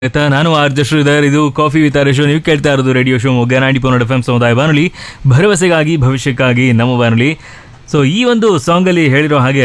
ಆಯ್ತಾ ನಾನು R J Sridhar ಇದು ಕಾಫಿ ವಿತ್ ಶೋ ನೀವು ಕೇಳ್ತಾ ಇರೋದು ರೇಡಿಯೋ ಶೋ ಮೊಗ್ಗ ನಾಡಿ ಪೋನಡ್ ಎಫ್ ಎಂ ಸಮುದಾಯ ಬಾನುಲಿ ಭರವಸೆಗಾಗಿ ಭವಿಷ್ಯಕ್ಕಾಗಿ ನಮ್ಮ ಬಾನುಲಿ ಸೊ ಈ ಒಂದು ಸಾಂಗಲ್ಲಿ ಹೇಳಿರೋ ಹಾಗೆ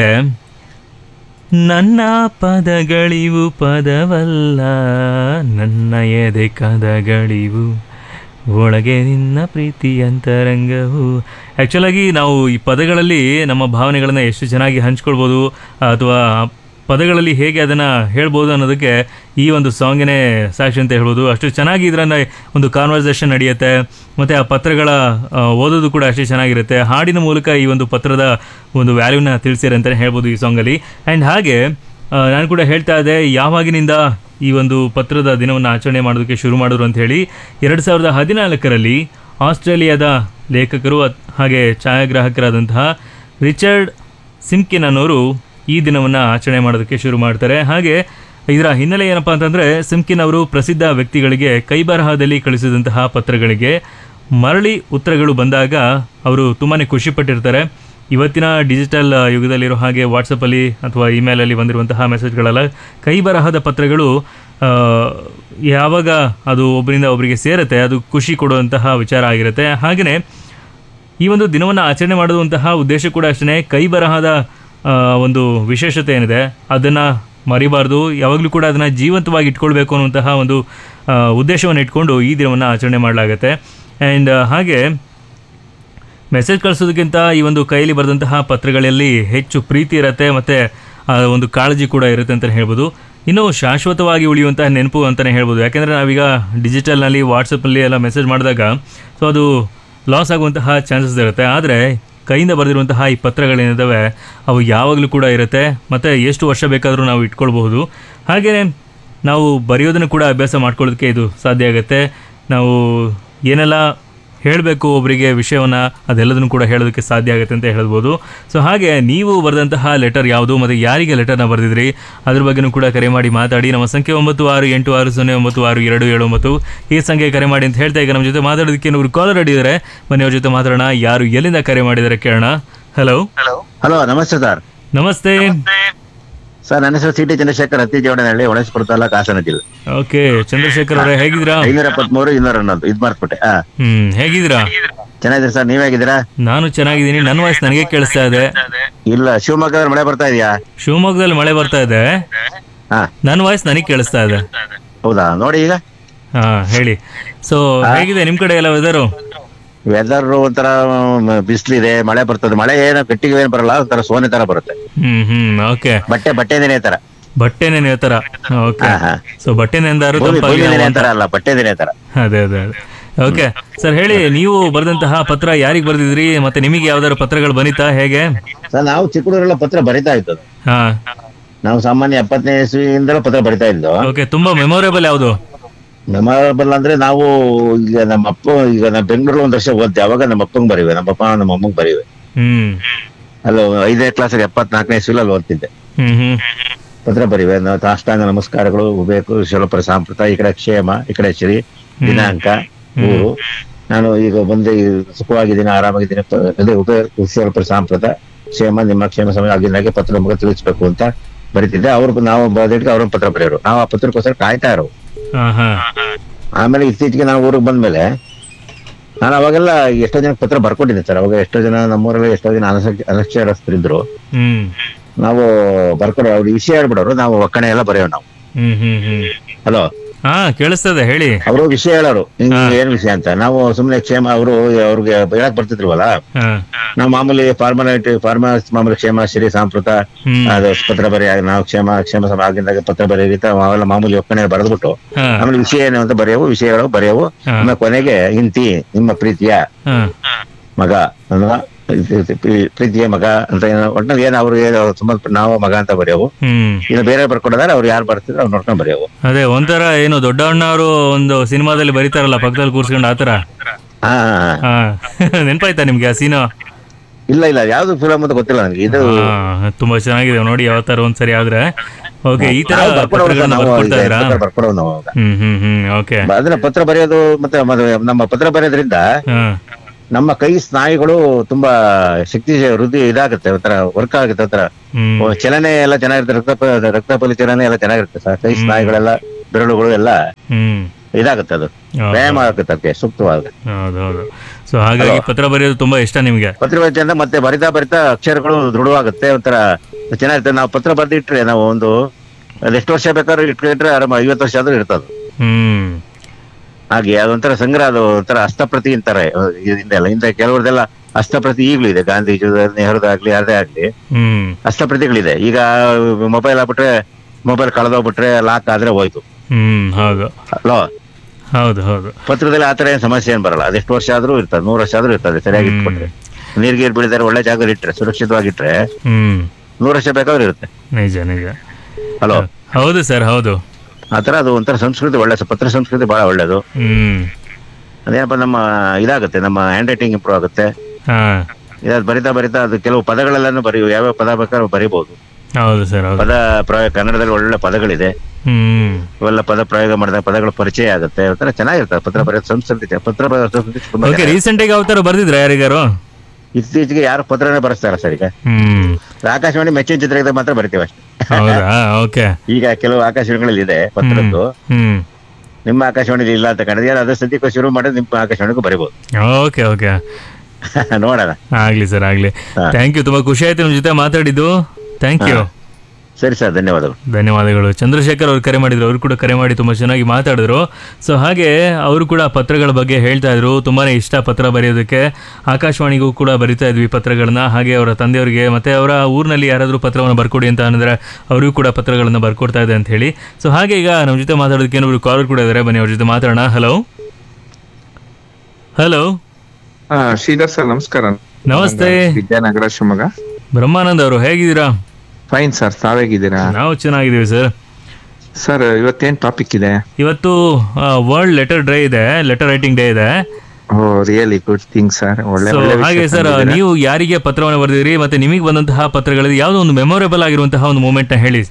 ನನ್ನ ಪದಗಳಿವು ಪದವಲ್ಲ ನನ್ನ ಎದೆ ಕದಗಳಿವು ಒಳಗೆ ನಿನ್ನ ಪ್ರೀತಿ ಅಂತರಂಗವು ಆ್ಯಕ್ಚುಲಾಗಿ ನಾವು ಈ ಪದಗಳಲ್ಲಿ ನಮ್ಮ ಭಾವನೆಗಳನ್ನು ಎಷ್ಟು ಚೆನ್ನಾಗಿ ಹಂಚ್ಕೊಳ್ಬೋದು ಅಥವಾ ಪದಗಳಲ್ಲಿ ಹೇಗೆ ಅದನ್ನು ಹೇಳ್ಬೋದು ಅನ್ನೋದಕ್ಕೆ ಈ ಒಂದು ಸಾಂಗಿನೇ ಸಾಕ್ಷಿ ಅಂತ ಹೇಳ್ಬೋದು ಅಷ್ಟು ಚೆನ್ನಾಗಿ ಇದರನ್ನ ಒಂದು ಕಾನ್ವರ್ಸೇಷನ್ ನಡೆಯುತ್ತೆ ಮತ್ತು ಆ ಪತ್ರಗಳ ಆ, ಓದೋದು ಕೂಡ ಅಷ್ಟೇ ಚೆನ್ನಾಗಿರುತ್ತೆ ಹಾಡಿನ ಮೂಲಕ ಈ ಒಂದು ಪತ್ರದ ಒಂದು ವ್ಯಾಲ್ಯೂನ ತಿಳಿಸಿರ ಅಂತಲೇ ಹೇಳ್ಬೋದು ಈ ಸಾಂಗಲ್ಲಿ ಆ್ಯಂಡ್ ಹಾಗೆ ಆ, ನಾನು ಕೂಡ ಹೇಳ್ತಾ ಇದ್ದೆ ಯಾವಾಗಿನಿಂದ ಈ ಒಂದು ಪತ್ರದ ದಿನವನ್ನು ಆಚರಣೆ ಮಾಡೋದಕ್ಕೆ ಶುರು ಮಾಡಿದ್ರು ಅಂತ ಹೇಳಿ ಎರಡು ಸಾವಿರದ ಹದಿನಾಲ್ಕರಲ್ಲಿ ಆಸ್ಟ್ರೇಲಿಯಾದ ಲೇಖಕರು ಅತ್- ಹಾಗೆ ಛಾಯಾಗ್ರಾಹಕರಾದಂತಹ ರಿಚರ್ಡ್ ಸಿಮ್ಕಿನ್ ಅನ್ನೋರು ಈ ದಿನವನ್ನು ಆಚರಣೆ ಮಾಡೋದಕ್ಕೆ ಶುರು ಮಾಡ್ತಾರೆ ಹಾಗೆ ಇದರ ಹಿನ್ನೆಲೆ ಏನಪ್ಪ ಅಂತಂದರೆ ಸಿಮ್ಕಿನ್ ಅವರು ಪ್ರಸಿದ್ಧ ವ್ಯಕ್ತಿಗಳಿಗೆ ಕೈಬರಹದಲ್ಲಿ ಕಳಿಸಿದಂತಹ ಪತ್ರಗಳಿಗೆ ಮರಳಿ ಉತ್ತರಗಳು ಬಂದಾಗ ಅವರು ತುಂಬಾ ಖುಷಿಪಟ್ಟಿರ್ತಾರೆ ಇವತ್ತಿನ ಡಿಜಿಟಲ್ ಯುಗದಲ್ಲಿರೋ ಹಾಗೆ ವಾಟ್ಸಪ್ಪಲ್ಲಿ ಅಥವಾ ಇಮೇಲಲ್ಲಿ ಬಂದಿರುವಂತಹ ಮೆಸೇಜ್ಗಳೆಲ್ಲ ಕೈ ಬರಹದ ಪತ್ರಗಳು ಆ, ಯಾವಾಗ ಅದು ಒಬ್ಬರಿಂದ ಒಬ್ಬರಿಗೆ ಸೇರುತ್ತೆ ಅದು ಖುಷಿ ಕೊಡುವಂತಹ ವಿಚಾರ ಆಗಿರುತ್ತೆ ಹಾಗೆಯೇ ಈ ಒಂದು ದಿನವನ್ನು ಆಚರಣೆ ಮಾಡುವಂತಹ ಉದ್ದೇಶ ಕೂಡ ಅಷ್ಟೇ ಕೈ ಬರಹದ ಆ, ಒಂದು ವಿಶೇಷತೆ ಏನಿದೆ ಅದನ್ನು ಮರಿಬಾರ್ದು ಯಾವಾಗಲೂ ಕೂಡ ಅದನ್ನು ಜೀವಂತವಾಗಿ ಇಟ್ಕೊಳ್ಬೇಕು ಅನ್ನುವಂತಹ ಒಂದು ಆ, ಉದ್ದೇಶವನ್ನು ಇಟ್ಕೊಂಡು ಈ ದಿನವನ್ನು ಆಚರಣೆ ಮಾಡಲಾಗುತ್ತೆ ಆ್ಯಂಡ್ ಹಾಗೆ ಮೆಸೇಜ್ ಕಳಿಸೋದಕ್ಕಿಂತ ಈ ಒಂದು ಕೈಲಿ ಬರೆದಂತಹ ಪತ್ರಗಳಲ್ಲಿ ಹೆಚ್ಚು ಪ್ರೀತಿ ಇರುತ್ತೆ ಮತ್ತು ಒಂದು ಕಾಳಜಿ ಕೂಡ ಇರುತ್ತೆ ಅಂತಲೇ ಹೇಳ್ಬೋದು ಇನ್ನು ಶಾಶ್ವತವಾಗಿ ಉಳಿಯುವಂತಹ ನೆನಪು ಅಂತಲೇ ಹೇಳ್ಬೋದು ಯಾಕೆಂದರೆ ನಾವೀಗ ಡಿಜಿಟಲ್ನಲ್ಲಿ ವಾಟ್ಸಪ್ಪಲ್ಲಿ ಎಲ್ಲ ಮೆಸೇಜ್ ಮಾಡಿದಾಗ ಸೊ ಅದು ಲಾಸ್ ಆಗುವಂತಹ ಚಾನ್ಸಸ್ ಇರುತ್ತೆ ಆದರೆ ಕೈಯಿಂದ ಬರೆದಿರುವಂತಹ ಈ ಪತ್ರಗಳೇನಿದ್ದಾವೆ ಅವು ಯಾವಾಗಲೂ ಕೂಡ ಇರುತ್ತೆ ಮತ್ತು ಎಷ್ಟು ವರ್ಷ ಬೇಕಾದರೂ ನಾವು ಇಟ್ಕೊಳ್ಬಹುದು ಹಾಗೆಯೇ ನಾವು ಬರೆಯೋದನ್ನು ಕೂಡ ಅಭ್ಯಾಸ ಮಾಡ್ಕೊಳ್ಳೋದಕ್ಕೆ ಇದು ಸಾಧ್ಯ ಆಗುತ್ತೆ ನಾವು ಏನೆಲ್ಲ ಹೇಳಬೇಕು ಒಬ್ಬರಿಗೆ ವಿಷಯವನ್ನು ಅದೆಲ್ಲದನ್ನು ಕೂಡ ಹೇಳೋದಕ್ಕೆ ಸಾಧ್ಯ ಆಗುತ್ತೆ ಅಂತ ಹೇಳ್ಬೋದು ಸೊ ಹಾಗೆ ನೀವು ಬರೆದಂತಹ ಲೆಟರ್ ಯಾವುದು ಮತ್ತು ಯಾರಿಗೆ ಲೆಟರ್ನ ಬರೆದಿದ್ರಿ ಅದ್ರ ಬಗ್ಗೆನೂ ಕೂಡ ಕರೆ ಮಾಡಿ ಮಾತಾಡಿ ನಮ್ಮ ಸಂಖ್ಯೆ ಒಂಬತ್ತು ಆರು ಎಂಟು ಆರು ಸೊನ್ನೆ ಒಂಬತ್ತು ಆರು ಎರಡು ಏಳು ಒಂಬತ್ತು ಈ ಸಂಖ್ಯೆ ಕರೆ ಮಾಡಿ ಅಂತ ಹೇಳ್ತಾ ಈಗ ನಮ್ಮ ಜೊತೆ ಮಾತಾಡೋದಕ್ಕೆ ಇನ್ನೊಬ್ರು ಕಾಲರ್ ಅಡಿದ್ದಾರೆ ಬನ್ನಿ ಅವ್ರ ಜೊತೆ ಮಾತಾಡೋಣ ಯಾರು ಎಲ್ಲಿಂದ ಕರೆ ಮಾಡಿದ್ದಾರೆ ಕೇಳೋಣ ಹಲೋ ಹಲೋ ನಮಸ್ತೆ ಸರ್ ನಮಸ್ತೆ ಸರ್ ನನ್ನ ಹೆಸರು ಸಿ ಟಿ ಚಂದ್ರಶೇಖರ್ ಹತ್ತಿ ಜೋಡನಹಳ್ಳಿ ಹೊಳಸ್ಪುರ ತಾಲೂಕು ಹಾಸನ ಜಿಲ್ಲೆ ಓಕೆ ಚಂದ್ರಶೇಖರ್ ಅವರೇ ಹೇಗಿದ್ದೀರಾ ಐನೂರ ಎಪ್ಪತ್ಮೂರು ಇನ್ನೂರ ಹನ್ನೊಂದು ಇದ್ ಮಾಡ್ಬಿಟ್ಟೆ ಹಾ ಹ್ಮ್ ಹೇಗಿದ್ದೀರಾ ಚೆನ್ನಾಗಿದ್ದೀರಿ ಸರ್ ನೀವ್ ಹೇಗಿದ್ದೀರಾ ನಾನು ಚೆನ್ನಾಗಿದ್ದೀನಿ ನನ್ನ ವಾಯ್ಸ್ ನನಗೆ ಕೇಳಿಸ್ತಾ ಇದೆ ಇಲ್ಲ ಶಿವಮೊಗ್ಗದಲ್ಲಿ ಮಳೆ ಬರ್ತಾ ಇದೆಯಾ ಶಿವಮೊಗ್ಗದಲ್ಲಿ ಮಳೆ ಬರ್ತಾ ಇದೆ ಹಾ ನನ್ನ ವಾಯ್ಸ್ ನನಗೆ ಕೇಳಿಸ್ತಾ ಇದೆ ಹೌದಾ ನೋಡಿ ಈಗ ಹಾ ಹೇಳಿ ಸೊ ಹೇಗಿದೆ ನಿಮ್ ಕಡೆ ಎಲ್ಲ ವೆದರು ವೆದರ್ ಒಂಥರ ಮ್, ಬಿಸ್ಲಿದೆ ಮಳೆ ಬರ್ತದೆ ಮಳೆ ಏನು ಗಟ್ಟಿಗೆ ಏನ್ ಬರಲ್ಲ ಒಂಥರ ಸೋನೆ ತರ ಬರುತ್ತೆ ಹ್ಮ್ ಹ್ಮ್ ಓಕೆ ಬಟ್ಟೆ ಬಟ್ಟೆ ದಿನೇ ತರ ಬಟ್ಟೆ ನೆನೆ ತರ ಓಕೆ ಹಾ ಹಾ ಸೊ ಬಟ್ಟೆ ನೆಂದಾರು ಭೂಮಿ ತಂಪಾಗಿ ಭೂಮಿ ನಾವು ದಿನೇ ಅಂತ- ತರ ಅಲ್ಲ ಬಟ್ಟೆ ದಿನೇ ತರ ಅದೇ ಅದೇ ಅದೇ ಓಕೆ ಸರ್ ಹೇಳಿ ನೀವು ಬರೆದಂತಹ ಪತ್ರ ಯಾರಿಗೆ ಬರೆದಿದ್ರಿ ಮತ್ತೆ ನಿಮಗೆ ಯಾವ್ದಾದ್ರು ಪತ್ರಗಳು ಬನಿತಾ ಹೇಗೆ ಸರ್ ನಾವು ಚಿಕ್ಕ ಹುಡುಗರೆಲ್ಲ ಪತ್ರ ಬರಿತಾ ಇದ್ದದ್ದು ಹಾ ನಾವು ಸಾಮಾನ್ಯ ಎಪ್ಪತ್ತನೇ ಇಸ್ವಿಯಿಂದಲೂ ಪತ್ರ ಬರಿತಾ ಇದ್ದು ಓಕೆ ತುಂಬಾ ಮೆಮೊರೇಬಲ್ ಯಾವುದು ಮೆಮೊರಬಲ್ ಅಂದ್ರೆ ನಾವು ಈಗ ನಮ್ಮ ಅಪ್ಪ ಈಗ ನಾವು ಬೆಂಗಳೂರು ಒಂದ್ ವರ್ಷ ಓದ್ದೆ ಅವಾಗ ನಮ್ಮ ಅಪ್ಪಂಗ್ ಬರೀವೆ ನಮ್ಮ ಅಪ್ಪ ನಮ್ಮ ಅಮ್ಮಂಗ್ ಬರೀವೆ ಹ್ಮ್ ಅಲ್ಲ ಐದನೇ ಕ್ಲಾಸ್ ಎಪ್ಪತ್ನಾಲ್ಕನೇ ಇಸ್ವಿಲ್ ಅಲ್ಲಿ ಓದ್ತಿದ್ದೆ ಹ್ಮ್ ಹ್ಮ್ ಪತ್ರ ಬರೀವೆ ನಾವು ಸಾಷ್ಟಾಂಗ ನಮಸ್ಕಾರಗಳು ಬೇಕು ಶಿವಪರ ಸಾಂಪ್ರದಾಯ ಈ ಕಡೆ ಕ್ಷೇಮ ಈ ಕಡೆ ಶ್ರೀ ದಿನಾಂಕ ಊರು ನಾನು ಈಗ ಬಂದೆ ಈ ಸುಖವಾಗಿದ್ದೀನಿ ಆರಾಮಾಗಿದ್ದೀನಿ ಪ- ಅದೇ ಉಪಯೋಗ ಶಿವಪರ ಸಾಂಪ್ರದಾಯ ಕ್ಷೇಮ ನಿಮ್ಮ ಕ್ಷೇಮ ಸಮಯ ಆಗಿದ್ದಾಗೆ ಪತ್ರ ಮುಖ ತಿಳಿಸ್ಬೇಕು ಅಂತ ಬರೀತಿದ್ದೆ ಅವ್ರು ನಾವು ಬರೆದಿಟ್ಟು ಅವ್ರ ಪತ್ರ ಬರೆಯೋರು ನಾವು ಆ ಪತ್ರಕ್ಕೋಸ್ಕರ ಕಾಯ್ತಾ ಇರೋ ಹಾ ಹಾ ಆಮೇಲೆ ಇತ್ತೀಚೆಗೆ ನಾನು ಊರಿಗೆ ಬಂದ್ಮೇಲೆ ನಾನು ಅವಾಗೆಲ್ಲ ಎಷ್ಟೋ ಜನಕ್ಕೆ ಪತ್ರ ಬರ್ಕೊಟ್ಟಿದ್ದೆ ಸರ್ ಅವಾಗ ಎಷ್ಟೋ ಜನ ನಮ್ಮೂರಲ್ಲಿ ಎಷ್ಟೋ ಜನ ಅನಕ್ಷ ಅನಕ್ಷರಸ್ಥರಿದ್ರು ಹ್ಮ್ ನಾವು ಬರ್ಕೊಡೋ ಅವ್ರು ವಿಷಯ ಹೇಳ್ಬಿಡೋರು ನಾವು ಒಕ್ಕಣೆ ಎಲ್ಲ ಬರೆಯೋ ನಾವು ಹ್ಮ್ ಹ್ಮ್ ಹ್ಮ್ ಹಲೋ ಹಾ ಕೇಳಿಸ್ತದೆ ಹೇಳಿ ಅವರು ವಿಷಯ ಹೇಳೋರು ಹಿಂಗ್ ಏನ್ ವಿಷಯ ಅಂತ ನಾವು ಸುಮ್ನೆ ಕ್ಷೇಮ ಅವರು ಅವ್ರಿಗೆ ಹೇಳಕ್ ಬರ್ತಿದ್ರವಲ್ಲ ಹಾ ನಾವು ಮಾಮೂಲಿ ಫಾರ್ಮಾಲಿಟಿ ಫಾರ್ಮಸ್ ಮಾಮೂಲಿ ಕ್ಷೇಮ ಶ್ರೀ ಸಾಂಸ್ಕೃತ ಹ್ಮ್ ಅದು ಪತ್ರ ಬರೆಯ ನಾವು ಕ್ಷೇಮ ಕ್ಷೇಮ ಸಮ ಆಗಿದ್ದಾಗ ಪತ್ರ ಬರೆಯ ಅವೆಲ್ಲ ಮಾಮೂಲಿ ಒಕ್ಕಣೆ ಬರೆದ್ಬಿಟ್ಟು ಹಾ ಆಮೇಲೆ ವಿಷಯ ಏನು ಅಂತ ಬರೆಯವು ವಿಷಯಗಳು ಬರೆಯವು ಹಾ. ಆಮೇಲೆ ಕೊನೆಗೆ ಇಂತಿ ನಿಮ್ಮ ಪ್ರೀತಿಯ ಹಾ ಮಗ ಅನ್ನುವ ಪ್ರೀ- ಪ್ರೀತಿಯ ಮಗ ಅಂತ ಏನೋ ಒಟ್ನಲ್ಲಿ ಏನು ಅವ್ರು ಏನು ಸಂಬಂಧಪಟ್ಟ ನಾವು ಮಗ ಅಂತ ಬರೆಯವು ಹ್ಮ್ ಇನ್ನು ಬೇರೆ ಬರ್ಕೊಡೋದಾರೆ ಅವ್ರು ಯಾರು ಬರ್ತಿದ್ರು ಅವ್ರು ನೋಡ್ಕೊಂಡು ಬರೆಯವು ಅದೇ ಒಂಥರ ಏನು ದೊಡ್ಡಣ್ಣವರು ಒಂದು ಸಿನಿಮಾದಲ್ಲಿ ಬರೀತಾರಲ್ಲ ಪಕ್ಕದಲ್ಲಿ ಕೂರ್ಸ್ಕೊಂಡು ಆತರ ಹಾ ಹಾ ನೆನ್ಪಾಯ್ತಾ ನಿಮ್ಗೆ ಆ ಸೀನು ಇಲ್ಲ ಇಲ್ಲ ಯಾವ್ದು ಫಿಲಮ್ ಅಂತ ಗೊತ್ತಿಲ್ಲ ನನಗೆ ಇದು ಹಾ ತುಂಬಾ ಚೆನ್ನಾಗಿದೆ ನೋಡಿ ಯಾವತ್ತಾರ ಒಂದ್ಸರಿ ಆದ್ರೆ ಓಕೆ ಈ ತರ ನಾವು ಬರ್ಕೊಡೋರು ಪತ್ರಗಳನ್ನ ನಾವು ಬರ್ಕೊಡ್ತಾ ಈಗ ಇದ್ರಾ ಪತ್ರ ಬರ್ಕೊಡೋರು ನಾವು ಅವಾಗ. ಹ್ಮ್ ಹ್ಮ್ ಹ್ಮ್ ಓಕೆ ಅದನ್ನ ಪತ್ರ ಬರೆಯೋದು ಮತ್ತೆ ಮದುವೆ ನಮ್ಮ ಪತ್ರ ಬರೆಯೋದ್ರಿಂದ ಹಾ ನಮ್ಮ ಕೈ ಸ್ನಾಯುಗಳು ತುಂಬಾ ಶಕ್ತಿ ವೃದ್ಧಿ ಇದಾಗುತ್ತೆ ಒಂಥರ ವರ್ಕ್ ಆಗುತ್ತೆ ಒಂಥರ ಹ್ಮ್ ಚಲನೆ ಎಲ್ಲ ಚೆನ್ನಾಗಿರುತ್ತೆ ರಕ್ತ ಪ- ರಕ್ತ ಪರಿಚಲನೆ ಎಲ್ಲ ಚೆನ್ನಾಗಿರುತ್ತೆ ಸರ್ ಕೈ ಸ್ನಾಯುಗಳೆಲ್ಲ ಬೆರಳುಗಳು ಎಲ್ಲ ಹ್ಮ್ ಇದಾಗುತ್ತೆ ಅದು ಹೌದು. ವ್ಯಾಯಾಮ ಆಗುತ್ತೆ ಅದಕ್ಕೆ ಸೂಕ್ತವಾದ ಹೌದು ಹೌದು ಸೊ ಹಾಗಾಗಿ ಪತ್ರ ಬರೆಯೋದು ತುಂಬಾ ಇಷ್ಟ ನಿಮಗೆ ಪತ್ರವ್ರತೆಯಿಂದ ಮತ್ತೆ ಬರಿತಾ ಬರಿತಾ ಅಕ್ಷರಗಳು ದೃಢವಾಗುತ್ತೆ ಒಂಥರ ಚೆನ್ನಾಗಿರುತ್ತೆ ನಾವು ಪತ್ರ ಬರೆದಿಟ್ರೆ ನಾವು ಒಂದು ಅದು ಎಷ್ಟು ವರ್ಷ ಬೇಕಾದ್ರೂ ಇಟ್ಕೊಂಡ್ರೆ ಆರಾಮ ಐವತ್ತು ವರ್ಷ ಆದ್ರೂ ಇರ್ತದೆ ಹ್ಮ್ ಹಾಗೆ ಅದೊಂಥರ ಸಂಗ್ರಹ ಅದು ಒಂಥರ ಹಸ್ತಪ್ರತಿ ಅಂತಾರೆ ಹಿಂದೆಲ್ಲ ಹಿಂದೆ ಕೆಲವ್ರದೆಲ್ಲ ಹಸ್ತಪ್ರತಿ ಈಗಲೂ ಇದೆ ಗಾಂಧೀಜಿ ನೆಹರುದಾಗ್ಲಿ ಯಾರದೇ ಆಗ್ಲಿ ಹ್ಮ್ ಹಸ್ತಪ್ರತಿಗಳಿದೆ ಈಗ ಮೊಬೈಲ್ ಆಗ್ಬಿಟ್ರೆ ಮೊಬೈಲ್ ಕಳೆದೋಗ್ಬಿಟ್ರೆ ಲಾಕ್ ಆದ್ರೆ ಹೋಯ್ತು ಹ್ಮ್ ಹೌದು ಅಲ್ವಾ ಹೌದು ಹೌದು ಪತ್ರದಲ್ಲಿ ಆತರ ಏನ್ ಸಮಸ್ಯೆ ಏನ್ ಬರಲ್ಲ ಅದೆಷ್ಟು ವರ್ಷ ಆದ್ರೂ ಇರ್ತದೆ ನೂರು ವರ್ಷ ಆದ್ರೂ ಇರ್ತದೆ ಸರಿಯಾಗಿ ಹ್ಮ್. ಇಟ್ಕೊಂಡ್ರೆ ನೀರ್ ಗೀರ್ ಬೀಳಿದಾರೆ ಒಳ್ಳೆ ಜಾಗ ಇಟ್ರೆ ಸುರಕ್ಷಿತವಾಗಿಟ್ರೆ ಹ್ಮ್ ನೂರು ವರ್ಷ ಬೇಕಾದ್ರೂ ಇರುತ್ತೆ ನಿಜ ನಿಜ ಹಲೋ ಹೌದು ಸರ್ ಹೌದು ಆತರ ಅದು ಒಂಥರ ಸಂಸ್ಕೃತಿ ಒಳ್ಳೆ ಪತ್ರ ಸಂಸ್ಕೃತಿ ಬಹಳ ಒಳ್ಳೇದು ಹ್ಮ್ ಅದೇನಪ್ಪ ನಮ್ಮ ಇದಾಗುತ್ತೆ ನಮ್ಮ ಹ್ಯಾಂಡ್ ರೈಟಿಂಗ್ ಇಂಪ್ರೂವ್ ಆಗುತ್ತೆ ಹಾ ಇದಾದ್ ಬರಿತಾ ಬರಿತಾ ಅದು ಕೆಲವು ಪದಗಳೆಲ್ಲಾನು ಬರಿ ಯಾವ್ಯಾವ ಪದ ಬೇಕಾದ್ರೂ ಬರಿಬಹುದು ಹೌದು ಸರ್ ಹೌದು ಪದ ಪ್ರಯೋಗ ಕನ್ನಡದಲ್ಲಿ ಒಳ್ಳೆ ಪದಗಳಿದೆ ಹ್ಮ್ ಇವೆಲ್ಲ ಪದ ಪ್ರಯೋಗ ಮಾಡಿದಾಗ ಪದಗಳ ಪರಿಚಯ ಆಗುತ್ತೆ ಒಂಥರ ಚೆನ್ನಾಗಿರ್ತದೆ ಪತ್ರ ಬರೆಯೋದು ಸಂಸ್ಕೃತಿ ಪತ್ರ ಬರೆಯೋ ಸಂಸ್ಕೃತಿ ತುಂಬಾ ಓಕೆ ರೀಸೆಂಟ್ ಆಗಿ ಯಾವ ತರ ಬರ್ದಿದ್ರ ಯಾರಿಗಾರು ಇತ್ತೀಚೆಗೆ ಯಾರು ಪತ್ರನೇ ಬರೆಸ್ತಾರ ಸರ್ ಈಗ ಹ್ಮ್ ಆಕಾಶವಾಣಿ ಮೆಚ್ಚಿನ ಚಿತ್ರಕ್ಕೆ ಮಾತ್ರ ಬರಿತೀವಿ ಅಷ್ಟೇ ಹೌದಾ ಓಕೆ ಈಗ ಕೆಲವು ಆಕಾಶವಾಣಿಗಳಲ್ಲಿ ಇದೆ ಪತ್ರದ್ದು ಹ್ಮ್ ನಿಮ್ಮ ಆಕಾಶವಾಣಿಲಿ ಇಲ್ಲ ಅಂತ ಕಾಣಿದ್ರೆ ಯಾರು ಅದ್ರ ಸದ್ಯಕ್ಕೆ ಶುರು ಮಾಡಿದ್ರೆ ನಿಮ್ಮ ಆಕಾಶವಾಣಿಗೂ ಬರಿಬಹುದು ಓಕೆ ಓಕೆ ನೋಡೋಣ ಆಗ್ಲಿ ಸರ್ ಆಗ್ಲಿ ಹಾ. ಥ್ಯಾಂಕ್ ಯು ತುಂಬಾ ಖುಷಿ ಆಯ್ತು ನಿಮ್ ಜೊತೆ ಮಾತಾಡಿದ್ದು ಥ್ಯಾಂಕ್ ಯು ಸರಿ ಸರ್ ಧನ್ಯವಾದಗಳು ಧನ್ಯವಾದಗಳು ಚಂದ್ರಶೇಖರ್ ಅವ್ರು ಕರೆ ಮಾಡಿದ್ರು ಅವರು ಕೂಡ ಕರೆ ಮಾಡಿ ತುಂಬ ಚೆನ್ನಾಗಿ ಮಾತಾಡಿದ್ರು ಸೊ ಹಾಗೆ ಅವರು ಕೂಡ ಪತ್ರಗಳ ಬಗ್ಗೆ ಹೇಳ್ತಾ ಇದ್ರು ತುಂಬಾ ಇಷ್ಟ ಪತ್ರ ಬರೆಯೋದಕ್ಕೆ ಆಕಾಶವಾಣಿಗೂ ಕೂಡ ಬರಿತಾ ಇದ್ವಿ ಪತ್ರಗಳನ್ನ ಹಾಗೆ ಅವರ ತಂದೆಯವರಿಗೆ ಮತ್ತೆ ಅವರ ಊರಿನಲ್ಲಿ ಯಾರಾದರೂ ಪತ್ರವನ್ನು ಬರ್ಕೊಡಿ ಅಂತ ಅಂದರೆ ಅವರಿಗೂ ಕೂಡ ಪತ್ರಗಳನ್ನು ಬರ್ಕೊಡ್ತಾ ಇದೆ ಅಂತ ಹೇಳಿ ಸೊ ಹಾಗೆ ಈಗ ನಮ್ಮ ಜೊತೆ ಮಾತಾಡೋದಕ್ಕೆ ಏನೊಬ್ರು ಕಾಲರ್ ಕೂಡ ಇದ್ದಾರೆ ಬನ್ನಿ ಅವ್ರ ಜೊತೆ ಮಾತಾಡೋಣ ಹಲೋ ಹಲೋ ಹಾ ಶ್ರೀಧರ್ ಸರ್ ನಮಸ್ಕಾರ ನಮಸ್ತೆ ವಿದ್ಯಾನಗರ ಶಿವಮೊಗ್ಗ ಬ್ರಹ್ಮಾನಂದ್ ಅವರು ಹೇಗಿದ್ದೀರಾ ಫೈನ್ ಸರ್ ತಾವೇಗಿದ್ದೀರಾ ನಾವು ಚೆನ್ನಾಗಿದ್ದೀವಿ ಸರ್ ಸರ್ ಇವತ್ತೇನ್ ಟಾಪಿಕ್ ಇದೆ ಇವತ್ತು ವರ್ಲ್ಡ್ ಲೆಟರ್ ಡೇ ಇದೆ ಲೆಟರ್ ರೈಟಿಂಗ್ ಡೇ ಇದೆ oh really good thing sir ಒಳ್ಳೆ ಸೊ ಒಳ್ಳೆ ವಿಷಯ ಹಾಗೆ ಸರ್ ತಂದಿದ್ದೀರಾ. ನೀವು ಯಾರಿಗೆ ಪತ್ರವನ್ನು ಬರೆದಿರಿ ಮತ್ತೆ ನಿಮಗೆ ಬಂದಂತಹ ಪತ್ರಗಳಲ್ಲಿ ಯಾವುದೋ ಒಂದು ಮೆಮೊರೇಬಲ್ ಆಗಿರುವಂತಹ ಒಂದು ಮೂಮೆಂಟ್ ನ ಹೇಳಿ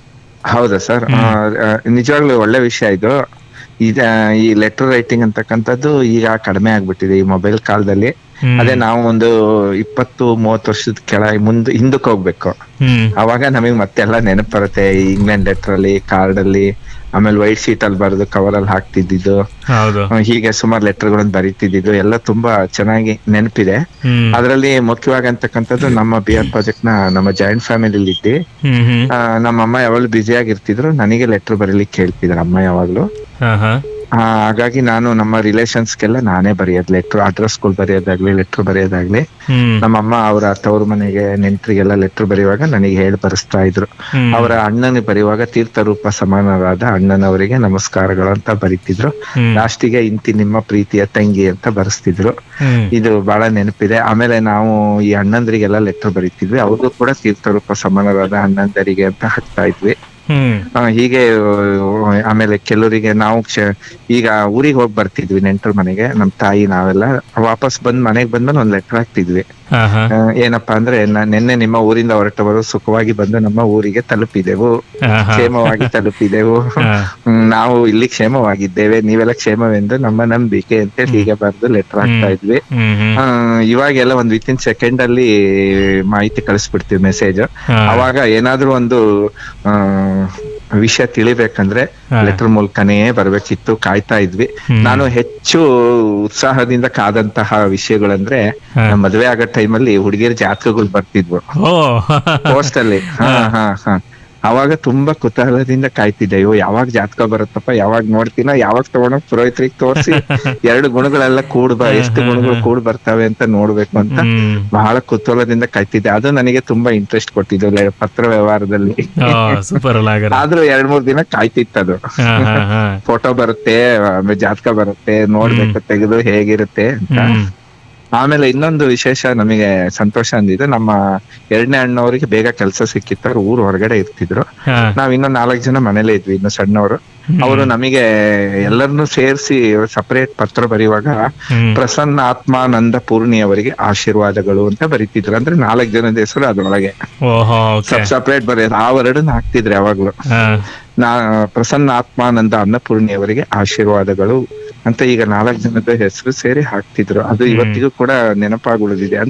ಹೌದಾ ಸರ್ ನಿಜವಾಗ್ಲೂ ಒಳ್ಳೆ ವಿಷಯ ಇದು ಇದ ಈ ಲೆಟರ್ ರೈಟಿಂಗ್ ಅಂತಕ್ಕಂಥದ್ದು ಈಗ ಕಡಿಮೆ ಆಗ್ಬಿಟ್ಟಿದೆ ಈ ಮೊಬೈಲ್ ಕಾಲದಲ್ಲಿ ಹ್ಮ್. ಅದೇ ನಾವು ಒಂದು ಇಪ್ಪತ್ತು ಮೂವತ್ತು ವರ್ಷದ ಕೆಳ ಮುಂದೆ ಹಿಂದಕ್ಕೆ ಹೋಗ್ಬೇಕು ಹ್ಮ್ ಅವಾಗ ನಮಗೆ ಮತ್ತೆಲ್ಲ ನೆನಪು ಬರುತ್ತೆ ಈ ಇಂಗ್ಲೆಂಡ್ ಲೆಟರ್ ಅಲ್ಲಿ ಕಾರ್ಡ್ ಅಲ್ಲಿ ಆಮೇಲೆ ವೈಟ್ ಶೀಟ್ ಅಲ್ಲಿ ಬರೆದು ಕವರ್ ಅಲ್ಲಿ ಹಾಕ್ತಿದ್ದಿದ್ದು ಹೌದು ಆ, ಹೀಗೆ ಸುಮಾರು ಲೆಟರ್ಗಳನ್ನು ಬರೀತಿದ್ದು ಎಲ್ಲ ತುಂಬಾ ಚೆನ್ನಾಗಿ ನೆನಪಿದೆ ಹ್ಮ್ ಅದರಲ್ಲಿ ಮುಖ್ಯವಾಗಿ ಅಂತಕ್ಕಂಥದ್ದು ನಮ್ಮ ಬಿ ಆರ್ ಪ್ರಾಜೆಕ್ಟ್ ನ ನಮ್ಮ ಜಾಯಿಂಟ್ ಫ್ಯಾಮಿಲಿ ಇದ್ದಿ ಹ್ಮ್ ಹ್ಮ್ ಆ, ನಮ್ಮ ಅಮ್ಮ ಯಾವಾಗ್ಲೂ ಬ್ಯುಸಿ ಆಗಿರ್ತಿದ್ರು ನನಗೆ ಲೆಟರ್ ಬರೀಲಿಕ್ಕೆ ಹೇಳ್ತಿದ್ರು ಅಮ್ಮ ಯಾವಾಗ್ಲೂ ಹಾ ಹಾ ಆ, ಹಾಗಾಗಿ ನಾನು ನಮ್ಮ ರಿಲೇಷನ್ಸ್ಗೆಲ್ಲ ನಾನೇ ಬರೆಯೋದು ಲೆಟರ್ ಅಡ್ರೆಸ್ಗಳು ಬರೆಯೋದಾಗ್ಲಿ ಲೆಟರ್ ಬರೆಯೋದಾಗ್ಲಿ ಹ್ಮ್ ನಮ್ಮ ಅಮ್ಮ ಅವರ ತವ್ರ ಮನೆಗೆ ನೆಂಟರಿಗೆಲ್ಲ ಲೆಟರ್ ಬರೆಯುವಾಗ ನನಗೆ ಹೇಳಿ ಬರೆಸ್ತಾ ಇದ್ರು ಹ್ಮ್. ಅವರ ಅಣ್ಣನ ಬರೆಯುವಾಗ ತೀರ್ಥರೂಪ ಸಮಾನರಾದ ಅಣ್ಣನವರಿಗೆ ನಮಸ್ಕಾರಗಳು ಅಂತ ಬರೀತಿದ್ರು ಹ್ಮ್. ಲಾಸ್ಟಿಗೆ ಇಂತಿ ನಿಮ್ಮ ಪ್ರೀತಿಯ ತಂಗಿ ಅಂತ ಬರೆಸ್ತಿದ್ರು ಹ್ಮ್ ಇದು ಬಹಳ ನೆನಪಿದೆ ಆಮೇಲೆ ನಾವು ಈ ಅಣ್ಣಂದರಿಗೆಲ್ಲ ಲೆಟರ್ ಬರೀತಿದ್ವಿ ಅವ್ರಿಗೂ ಕೂಡ ತೀರ್ಥರೂಪ ಸಮಾನರಾದ ಅಣ್ಣಂದರಿಗೆ ಅಂತ ಹಾಕ್ತಾ ಇದ್ವಿ ಹ್ಮ್ ಆ, ಹೀಗೆ ಆ, ಆಮೇಲೆ ಕೆಲವರಿಗೆ ನಾವು ಕ್ಷ- ಈಗ ಊರಿಗೆ ಹೋಗಿ ಬರ್ತಿದ್ವಿ ನೆಂಟರ ಮನೆಗೆ ನಮ್ ತಾಯಿ ನಾವೆಲ್ಲ ವಾಪಸ್ ಬಂದ್ ಮನೆಗ್ ಬಂದ್ಮೇಲೆ ಒಂದ್ ಲೆಟರ್ ಹಾಕ್ತಿದ್ವಿ ಹಾ ಹಾ ಆ, ಏನಪ್ಪಾ ಅಂದ್ರೆ ನ- ನಿನ್ನೆ ನಿಮ್ಮ ಊರಿಂದ ಹೊರಟವರು ಸುಖವಾಗಿ ಬಂದು ನಮ್ಮ ಊರಿಗೆ ತಲುಪಿದೆವು ಹಾ ಹಾ ಕ್ಷೇಮವಾಗಿ ತಲುಪಿದೆವು ಹಾ. ಹ್ಮ್, ನಾವು ಇಲ್ಲಿ ಕ್ಷೇಮವಾಗಿದ್ದೇವೆ ನೀವೆಲ್ಲ ಕ್ಷೇಮವೆಂದು ನಮ್ಮ ನಂಬಿಕೆ ಅಂತ ಹೀಗೆ ಬರೆದು ಲೆಟರ್ ಹಾಕ್ತಾ ಇದ್ವಿ ಹ್ಮ್ ಹ್ಮ್ ಆ, ಇವಾಗೆಲ್ಲ ಒಂದ್ ವಿತಿನ್ ಸೆಕೆಂಡ್ ಅಲ್ಲಿ ಮಾಹಿತಿ ಕಳಿಸ್ಬಿಡ್ತೀವಿ ಮೆಸೇಜ್ ಹಾ. ಅವಾಗ ಏನಾದ್ರೂ ಒಂದು ಆ, ವಿಷಯ ತಿಳಿಬೇಕಂದ್ರೆ ಹಾ. ಲೆಟರ್ ಮೂಲಕನೇ ಬರ್ಬೇಕಿತ್ತು ಕಾಯ್ತಾ ಇದ್ವಿ ಹ್ಮ್. ನಾನು ಹೆಚ್ಚು ಉತ್ಸಾಹದಿಂದ ಕಾದಂತಹ ವಿಷಯಗಳಂದ್ರೆ ಹಾ. ನಮ್ಮ ಮದ್ವೆ ಆಗೋ ಟೈಮಲ್ಲಿ ಹುಡುಗಿಯರ ಜಾತಕಗಳು ಬರ್ತಿದ್ವು ಓ ಪೋಸ್ಟ್ ಅಲ್ಲಿ ಹಾ ಹಾ ಹಾ ಅವಾಗ ತುಂಬಾ ಕುತೂಹಲದಿಂದ ಕಾಯ್ತಿದ್ದೆ ಅಯ್ಯೋ ಯಾವಾಗ ಜಾತಕ ಬರುತ್ತಪ್ಪ ಯಾವಾಗ ನೋಡ್ತೀನೋ ಯಾವಾಗ ತಗೊಂಡೋಗ್ ಪುರೋಹಿತ್ರಿಗೆ ತೋರಿಸಿ ಎರಡು ಗುಣಗಳೆಲ್ಲ ಕೂಡ್ ಬ ಎಷ್ಟು ಗುಣಗಳು ಕೂಡ್ ಬರ್ತವೆ ಅಂತ ನೋಡ್ಬೇಕು ಅಂತ ಹ್ಮ್ ಬಹಳ ಕುತೂಹಲದಿಂದ ಕಾಯ್ತಿದ್ದೆ ಅದು ನನಗೆ ತುಂಬಾ ಇಂಟ್ರೆಸ್ಟ್ ಕೊಟ್ಟಿದ್ದು ಲೆ- ಪತ್ರ ವ್ಯವಹಾರದಲ್ಲಿ ಸೂಪರ್ ಅಲ್ಲ ಹಾಗಾದ್ರೆ ಆದ್ರೂ ಎರಡ್ ಮೂರ್ ದಿನ ಕಾಯ್ತಿತ್ತದು ಹಾ ಹಾ ಹಾ ಫೋಟೋ ಬರುತ್ತೆ ಆಮೇಲೆ ಜಾತಕ ಬರುತ್ತೆ ನೋಡ್ಬೇಕು ತೆಗೆದು ಹೇಗಿರುತ್ತೆ ಅಂತ ಹ್ಮ್ ಆಮೇಲೆ ಇನ್ನೊಂದು ವಿಶೇಷ ನಮಗೆ ಸಂತೋಷ ಅಂದಿದ್ದು ನಮ್ಮ ಎರಡನೇ ಅಣ್ಣವರಿಗೆ ಬೇಗ ಕೆಲಸ ಸಿಕ್ಕಿತ್ತು ಅವ್ರು ಊರ್ ಹೊರಗಡೆ ಇರ್ತಿದ್ರು ಹಾ ನಾವ್ ಇನ್ನೊಂದ್ ನಾಲ್ಕು ಜನ ಮನೇಲೆ ಇದ್ವಿ ಇನ್ನು ಸಣ್ಣವರು ಅವರು ನಮಗೆ ಎಲ್ಲರನ್ನು ಸೇರಿಸಿ ಸಪರೇಟ್ ಪತ್ರ ಬರೆಯುವಾಗ ಹ್ಮ್ ಪ್ರಸನ್ನ ಆತ್ಮಾನಂದ ಪೂರ್ಣಿ ಅವರಿಗೆ ಆಶೀರ್ವಾದಗಳು ಅಂತ ಬರೀತಿದ್ರು ಅಂದ್ರೆ ನಾಲ್ಕು ಜನದ ಹೆಸರು ಅದ್ರೊಳಗೆ ಓಹೋ ಓಕೆ ಸಬ್ ಸಪರೇಟ್ ಬರೆಯೋದು ಆ ವರ್ಡನ್ನ ಹಾಕ್ತಿದ್ರೆ ಯಾವಾಗ್ಲೂ ಹಾ ನಾ ಪ್ರಸನ್ನ ಆತ್ಮಾನಂದ ಅನ್ನಪೂರ್ಣಿ ಅವರಿಗೆ ಆಶೀರ್ವಾದಗಳು ಅಂತ ಈಗ ನಾಲ್ಕು ಜನದ ಹೆಸರು ಸೇರಿ ಹಾಕ್ತಿದ್ರು ಅದು ಇವತ್ತಿಗೂ ಕೂಡ ನೆನಪಾಗಿ ಉಳಿದಿದೆ ಅಂದ್ರೆ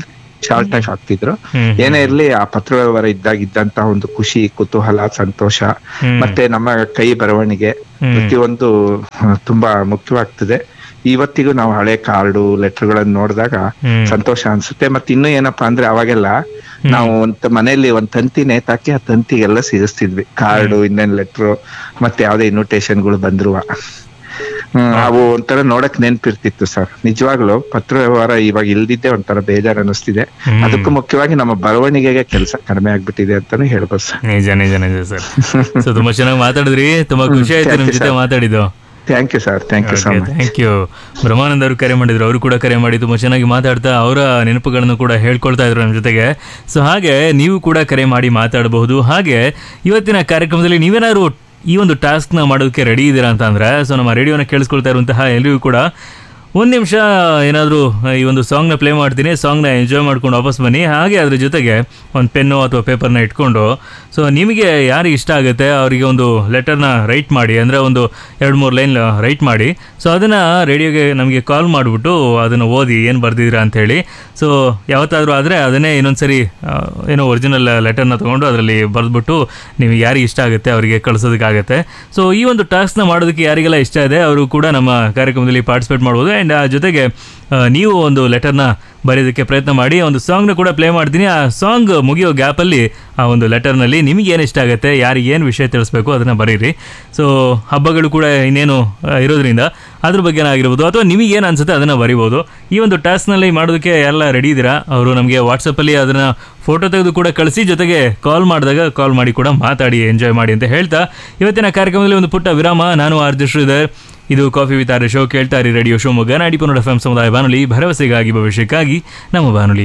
ಶಾರ್ಟ್ ಆಗಿ ಹಾಕ್ತಿದ್ರು ಹ್ಮ್. ಏನೇ ಇರ್ಲಿ ಆ ಪತ್ರ ವ್ಯವಹಾರ ಇದ್ದಾಗ ಇದ್ದಂತ ಒಂದು ಖುಷಿ ಕುತೂಹಲ ಸಂತೋಷ ಹ್ಮ್. ಮತ್ತೆ ನಮ್ಮ ಕೈ ಬರವಣಿಗೆ ಹ್ಮ್. ಪ್ರತಿಯೊಂದು ಆ, ತುಂಬಾ ಮುಖ್ಯವಾಗ್ತದೆ ಇವತ್ತಿಗೂ ನಾವು ಹಳೆ ಕಾರ್ಡು ಲೆಟರ್ಗಳನ್ನು ನೋಡಿದಾಗ ಹ್ಮ್. ಸಂತೋಷ ಅನ್ಸುತ್ತೆ ಮತ್ತೆ ಇನ್ನು ಏನಪ್ಪಾ ಅಂದ್ರೆ ಅವಾಗೆಲ್ಲ ನಾವು ಒಂದ್ ಮನೆಯಲ್ಲಿ ಒಂದ್ ತಂತಿ ನೇತಾಕಿ ಆ ತಂತಿಗೆಲ್ಲ ಸಿಗಿಸ್ತಿದ್ವಿ ಕಾರ್ಡು ಇನ್ನೇನ್ ಲೆಟ್ರು ಮತ್ತೆ ಯಾವ್ದೇ ಇನ್ವಿಟೇಷನ್ಗಳು ಬಂದ್ರು ಹ್ಮ್ ಅವು ಒಂಥರ ನೋಡಕ್ ನೆನ್ಪಿರ್ತಿತ್ತು ಸರ್ ನಿಜವಾಗ್ಲು ಪತ್ರ ವ್ಯವಹಾರ ಇವಾಗ ಇಲ್ದಿದ್ದೆ ಒಂಥರ ಬೇಜಾರ್ ಅನಿಸ್ತಿದೆ ಹ್ಮ್. ಅದಕ್ಕೂ ಮುಖ್ಯವಾಗಿ ನಮ್ಮ ಬರವಣಿಗೆಗೆ ಕೆಲಸ ಕಡಿಮೆ ಆಗ್ಬಿಟ್ಟಿದೆ ಅಂತಾನು ಹೇಳ್ಬೋದು ಸರ್ ನಿಜ ನಿಜ ನಿಜ ಸರ್ ಸೊ ತುಂಬಾ ಚೆನ್ನಾಗಿ ಮಾತಾಡಿದ್ರಿ ತುಂಬಾ ಖುಷಿ ಆಯ್ತು ನಿಮ್ thank you, ಜೊತೆ sir. ಮಾತಾಡಿದ್ದು thank you sir thank you so much thank you Brahmanand ಅವರು ಕರೆ ಮಾಡಿದ್ರು ಅವರು ಕೂಡ ಕರೆ ಮಾಡಿ ತುಂಬ ಚೆನ್ನಾಗಿ ಮಾತಾಡ್ತಾ ಅವರ ನೆನಪುಗಳನ್ನು ಕೂಡ ಹೇಳ್ಕೊಳ್ತಾ ಇದ್ರು ನಮ್ಮ ಜೊತೆಗೆ ಸೊ ಹಾಗೆ ನೀವು ಕೂಡ ಕರೆ ಮಾಡಿ ಮಾತಾಡಬಹುದು ಹಾಗೆ ಇವತ್ತಿನ ಕಾರ್ಯಕ್ರಮದಲ್ಲಿ ನೀವೇನಾದ್ರು ಈ ಒಂದು ಟಾಸ್ಕ್ನ ಮಾಡೋದಕ್ಕೆ ರೆಡಿ ಇದ್ದೀರಾ ಅಂತ ಅಂದ್ರೆ ಸೊ ನಮ್ಮ ರೇಡಿಯೋನ ಕೇಳಿಸ್ಕೊಳ್ತಾ ಇರುವಂತಹ ಎಲ್ಲರಿಗೂ ಕೂಡ ಒಂದು ನಿಮಿಷ ಏನಾದರೂ ಈ ಒಂದು ಸಾಂಗ್ನ ಪ್ಲೇ ಮಾಡ್ತೀನಿ ಸಾಂಗ್ನ ಎಂಜಾಯ್ ಮಾಡ್ಕೊಂಡು ವಾಪಸ್ ಬನ್ನಿ ಹಾಗೆ ಅದ್ರ ಜೊತೆಗೆ ಒಂದು ಪೆನ್ನು ಅಥವಾ ಪೇಪರ್ನ ಇಟ್ಕೊಂಡು ಸೊ ನಿಮಗೆ ಯಾರಿಗೆ ಇಷ್ಟ ಆಗುತ್ತೆ ಅವರಿಗೆ ಒಂದು ಲೆಟರ್ನ ರೈಟ್ ಮಾಡಿ ಅಂದರೆ ಒಂದು ಎರಡು ಮೂರು ಲೈನ್ ರೈಟ್ ಮಾಡಿ ಸೊ ಅದನ್ನು ರೇಡಿಯೋಗೆ ನಮಗೆ ಕಾಲ್ ಮಾಡಿಬಿಟ್ಟು ಅದನ್ನು ಓದಿ ಏನು ಬರ್ದಿದ್ದೀರಾ ಅಂಥೇಳಿ ಸೊ ಯಾವತ್ತಾದರೂ ಆದರೆ ಅದನ್ನೇ ಇನ್ನೊಂದ್ಸರಿ ಆ, ಏನೋ ಒರಿಜಿನಲ್ ಲೆಟರ್ನ ತೊಗೊಂಡು ಅದರಲ್ಲಿ ಬರೆದ್ಬಿಟ್ಟು ನೀವು ಯಾರಿಗೆ ಇಷ್ಟ ಆಗುತ್ತೆ ಅವರಿಗೆ ಕಳಿಸೋದಕ್ಕಾಗತ್ತೆ ಸೊ ಈ ಒಂದು ಟಾಸ್ಕ್ನ ಮಾಡೋದಕ್ಕೆ ಯಾರಿಗೆಲ್ಲ ಇಷ್ಟ ಇದೆ ಅವರು ಕೂಡ ನಮ್ಮ ಕಾರ್ಯಕ್ರಮದಲ್ಲಿ ಪಾರ್ಟಿಸಿಪೇಟ್ ಮಾಡ್ಬೋದು ಆ್ಯಂಡ್ ಆ ಜೊತೆಗೆ ಆ, ನೀವು ಒಂದು ಲೆಟರ್ನ ಬರೆಯೋದಕ್ಕೆ ಪ್ರಯತ್ನ ಮಾಡಿ ಒಂದು ಸಾಂಗ್ನ ಕೂಡ ಪ್ಲೇ ಮಾಡ್ತೀನಿ ಆ ಸಾಂಗ್ ಮುಗಿಯೋ ಗ್ಯಾಪಲ್ಲಿ ಆ ಒಂದು ಲೆಟರ್ನಲ್ಲಿ ನಿಮಗೆ ಏನು ಇಷ್ಟ ಆಗುತ್ತೆ ಯಾರಿಗೆ ಏನು ವಿಷಯ ತಿಳಿಸ್ಬೇಕು ಅದನ್ನು ಬರೀರಿ ಸೊ ಹಬ್ಬಗಳು ಕೂಡ ಇನ್ನೇನು ಆ, ಇರೋದ್ರಿಂದ ಅದ್ರ ಬಗ್ಗೆ ಆಗಿರ್ಬೋದು ಅಥವಾ ನಿಮಗೆ ಏನು ಅನ್ಸುತ್ತೆ ಅದನ್ನು ಬರಿಬೋದು ಈ ಒಂದು ಟಾಸ್ಕ್ನಲ್ಲಿ ಮಾಡೋದಕ್ಕೆ ಎಲ್ಲ ರೆಡಿ ಇದ್ದೀರಾ ಅವರು ನಮಗೆ ವಾಟ್ಸಪ್ಪಲ್ಲಿ ಅದನ್ನು ಫೋಟೋ ತೆಗೆದು ಕೂಡ ಕಳಿಸಿ ಜೊತೆಗೆ ಕಾಲ್ ಮಾಡಿದಾಗ ಕಾಲ್ ಮಾಡಿ ಕೂಡ ಮಾತಾಡಿ ಎಂಜಾಯ್ ಮಾಡಿ ಅಂತ ಹೇಳ್ತಾ ಇವತ್ತಿನ ಕಾರ್ಯಕ್ರಮದಲ್ಲಿ ಒಂದು ಪುಟ್ಟ ವಿರಾಮ ನಾನು ಆರ್ಜ ಶ್ರೀಧರ್ ಇದು ಕಾಫಿ ವಿತ್ ಆರ್ ಶೋ ಕೇಳ್ತಾ ಇರಿ ರೇಡಿಯೋ ಶಿವಮೊಗ್ಗ ನಾಡಿ ಪನ್ನಡ ಎಫ್ ಸಮುದಾಯ ಬಾನುಲಿ ಭರವಸೆಗಾಗಿ ಭವಿಷ್ಯಕ್ಕಾಗಿ ನಮ್ಮ ಬಾನುಲಿ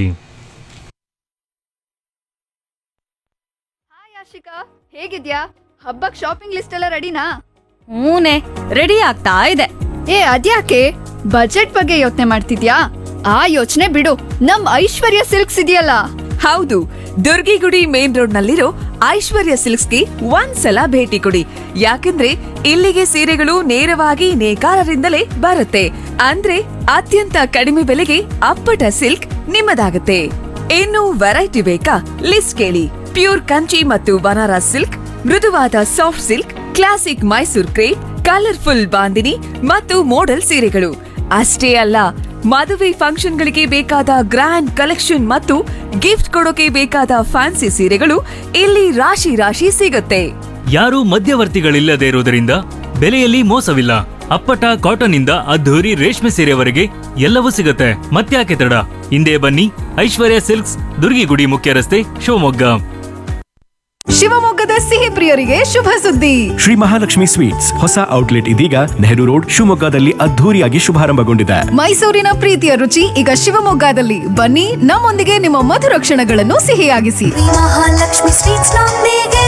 ಹಾಯ್ ಆಶಿಕಾ ಹೇಗಿದ್ಯಾ ಹಬ್ಬಕ್ ಶಾಪಿಂಗ್ ಲಿಸ್ಟ್ ಎಲ್ಲ ರೆಡಿನಾ ಹೂನೆ ರೆಡಿ ಆಗ್ತಾ ಇದೆ ಏ ಅದ್ಯಾಕೆ ಬಜೆಟ್ ಬಗ್ಗೆ ಯೋಚನೆ ಮಾಡ್ತಿದ್ಯಾ ಆ ಯೋಚನೆ ಬಿಡು ನಮ್ ಐಶ್ವರ್ಯ ಸಿಲ್ಕ್ಸ್ ಇದೆಯಲ್ಲ ಹೌದು ದುರ್ಗಿಗುಡಿ ಮೇನ್ ರೋಡ್ ನಲ್ಲಿರೋ ಐಶ್ವರ್ಯ ಸಿಲ್ಕ್ಸ್ಗೆ ಒಂದ್ಸಲ ಭೇಟಿ ಕೊಡಿ ಯಾಕಂದ್ರೆ ಇಲ್ಲಿಗೆ ಸೀರೆಗಳು ನೇರವಾಗಿ ನೇಕಾರರಿಂದಲೇ ಬರುತ್ತೆ ಅಂದ್ರೆ ಅತ್ಯಂತ ಕಡಿಮೆ ಬೆಲೆಗೆ ಅಪ್ಪಟ ಸಿಲ್ಕ್ ನಿಮ್ಮದಾಗುತ್ತೆ ಇನ್ನು ವೆರೈಟಿ ಬೇಕಾ ಲಿಸ್ಟ್ ಕೇಳಿ ಪ್ಯೂರ್ ಕಂಚಿ ಮತ್ತು ಬನಾರಸ್ ಸಿಲ್ಕ್ ಮೃದುವಾದ soft silk classic Mysore crepe colourful bandhani ಮತ್ತು ಮೋಡಲ್ ಸೀರೆಗಳು ಅಷ್ಟೇ ಅಲ್ಲ ಮದುವೆ ಫಂಕ್ಷನ್ಗಳಿಗೆ ಬೇಕಾದ ಗ್ರ್ಯಾಂಡ್ ಕಲೆಕ್ಷನ್ ಮತ್ತು ಗಿಫ್ಟ್ ಕೊಡೋಕೆ ಬೇಕಾದ ಫ್ಯಾನ್ಸಿ ಸೀರೆಗಳು ಇಲ್ಲಿ ರಾಶಿ ರಾಶಿ ಸಿಗುತ್ತೆ ಯಾರೂ ಮಧ್ಯವರ್ತಿಗಳಿಲ್ಲದೆ ಇರುವುದರಿಂದ ಬೆಲೆಯಲ್ಲಿ ಮೋಸವಿಲ್ಲ ಅಪ್ಪಟ ಕಾಟನ್ ಇಂದ ಅದ್ಧೂರಿ ರೇಷ್ಮೆ ಸೀರೆವರೆಗೆ ಎಲ್ಲವೂ ಸಿಗುತ್ತೆ ಮತ್ತ್ಯಾಕೆ ತಡ ಹಿಂದೆ ಬನ್ನಿ ಐಶ್ವರ್ಯ ಸಿಲ್ಕ್ಸ್ ದುರ್ಗಿಗುಡಿ ಮುಖ್ಯ ರಸ್ತೆ ಶಿವಮೊಗ್ಗ ಶಿವಮೊಗ್ಗದ ಸಿಹಿ ಪ್ರಿಯರಿಗೆ ಶುಭ ಸುದ್ದಿ ಶ್ರೀ ಮಹಾಲಕ್ಷ್ಮಿ ಸ್ವೀಟ್ಸ್ ಹೊಸ ಔಟ್ಲೆಟ್ ಇದೀಗ ನೆಹರು ರೋಡ್ ಶಿವಮೊಗ್ಗದಲ್ಲಿ ಅದ್ಧೂರಿಯಾಗಿ ಶುಭಾರಂಭಗೊಂಡಿದೆ ಮೈಸೂರಿನ ಪ್ರೀತಿಯ ರುಚಿ ಈಗ ಶಿವಮೊಗ್ಗದಲ್ಲಿ ಬನ್ನಿ ನಮ್ಮೊಂದಿಗೆ ನಿಮ್ಮ ಮಧುರ ಕ್ಷಣಗಳನ್ನು ಸಿಹಿಯಾಗಿಸಿ ಮಹಾಲಕ್ಷ್ಮಿ ಸ್ವೀಟ್ಸ್ ನೊಂದಿಗೆ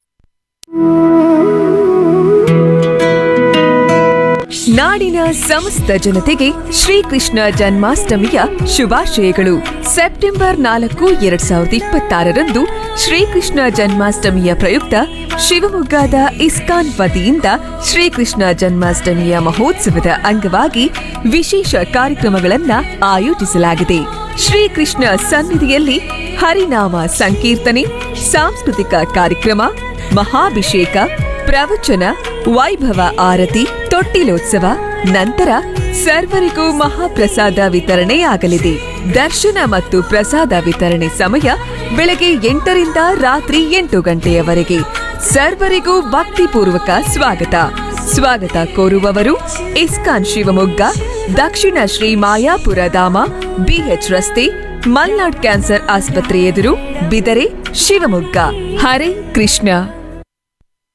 ನಾಡಿನ ಸಮಸ್ತ ಜನತೆಗೆ ಶ್ರೀಕೃಷ್ಣ ಜನ್ಮಾಷ್ಟಮಿಯ ಶುಭಾಶಯಗಳು ಸೆಪ್ಟೆಂಬರ್ ನಾಲ್ಕು ಎರಡ್ ಸಾವಿರದ ಇಪ್ಪತ್ತಾರರಂದು ಶ್ರೀಕೃಷ್ಣ ಜನ್ಮಾಷ್ಟಮಿಯ ಪ್ರಯುಕ್ತ ಶಿವಮೊಗ್ಗದ ಇಸ್ಕಾನ್ ವತಿಯಿಂದ ಶ್ರೀಕೃಷ್ಣ ಜನ್ಮಾಷ್ಟಮಿಯ ಮಹೋತ್ಸವದ ಅಂಗವಾಗಿ ವಿಶೇಷ ಕಾರ್ಯಕ್ರಮಗಳನ್ನ ಆಯೋಜಿಸಲಾಗಿದೆ ಶ್ರೀಕೃಷ್ಣ ಸನ್ನಿಧಿಯಲ್ಲಿ ಹರಿನಾಮ ಸಂಕೀರ್ತನೆ ಸಾಂಸ್ಕೃತಿಕ ಕಾರ್ಯಕ್ರಮ ಮಹಾಭಿಷೇಕ ಪ್ರವಚನ ವೈಭವ ಆರತಿ ತೊಟ್ಟಿಲೋತ್ಸವ ನಂತರ ಸರ್ವರಿಗೂ ಮಹಾಪ್ರಸಾದ ವಿತರಣೆಯಾಗಲಿದೆ ದರ್ಶನ ಮತ್ತು ಪ್ರಸಾದ ವಿತರಣೆ ಸಮಯ ಬೆಳಗ್ಗೆ ಎಂಟರಿಂದ ರಾತ್ರಿ ಎಂಟು ಗಂಟೆಯವರೆಗೆ ಸರ್ವರಿಗೂ ಭಕ್ತಿಪೂರ್ವಕ ಸ್ವಾಗತ ಸ್ವಾಗತ ಕೋರುವವರು ಇಸ್ಕಾನ್ ಶಿವಮೊಗ್ಗ ದಕ್ಷಿಣ ಶ್ರೀ ಮಾಯಾಪುರ ಧಾಮ ಬಿಎಚ್ ರಸ್ತೆ ಮಲ್ನಾಡ್ ಕ್ಯಾನ್ಸರ್ ಆಸ್ಪತ್ರೆ ಎದುರು ಬಿದರೆ ಶಿವಮೊಗ್ಗ ಹರೇ ಕೃಷ್ಣ